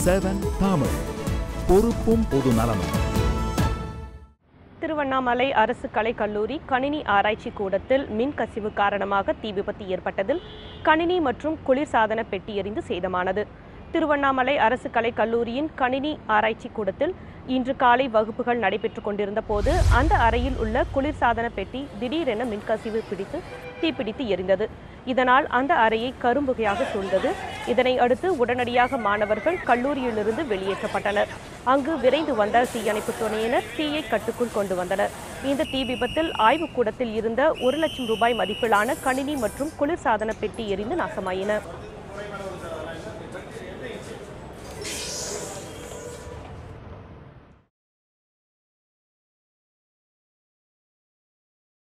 seven Tamil பொறுப்பும் பொது நலமும் திருவண்ணாமலை அரசு கலைக் கல்லூரி கணினி ஆராய்ச்சி கூடத்தில் மின் கசிவு காரணமாக தீ விபத்து ஏற்பட்டதில் கணினி மற்றும் குளிர்சாதன பெட்டி எரிந்து சேதமானது திருவண்ணாமலை அரசு கலைக் கல்லூரியின் கணினி ஆராய்ச்சி கூடத்தில் இன்று காலை வகுப்புகள் நடைபெற்றுக் கொண்டிருந்த போது அந்த அறையில் உள்ள குளிர்சாதன பெட்டி திடீரென மின்கசிவு பிடித்து தீப்பிடித்து எரிந்தது இதனால் அந்த அறையை கரும்புகையாக சூழ்ந்தது இதனை அடுத்து உடனடியாக மாணவர்கள் கல்லூரியிலிருந்து வெளியேற்றப்பட்டனர் அங்கு விரைந்து வந்த தீயணைப்பு துணையினர் தீயை கட்டுக்குள் கொண்டு வந்தனர் இந்த தீ விபத்தில் ஆய்வுக்கூடத்தில் இருந்த ஒரு லட்சம் ரூபாய் மதிப்பிலான கணினி மற்றும் குளிர்சாதன பெட்டி எரிந்து நாசமாயின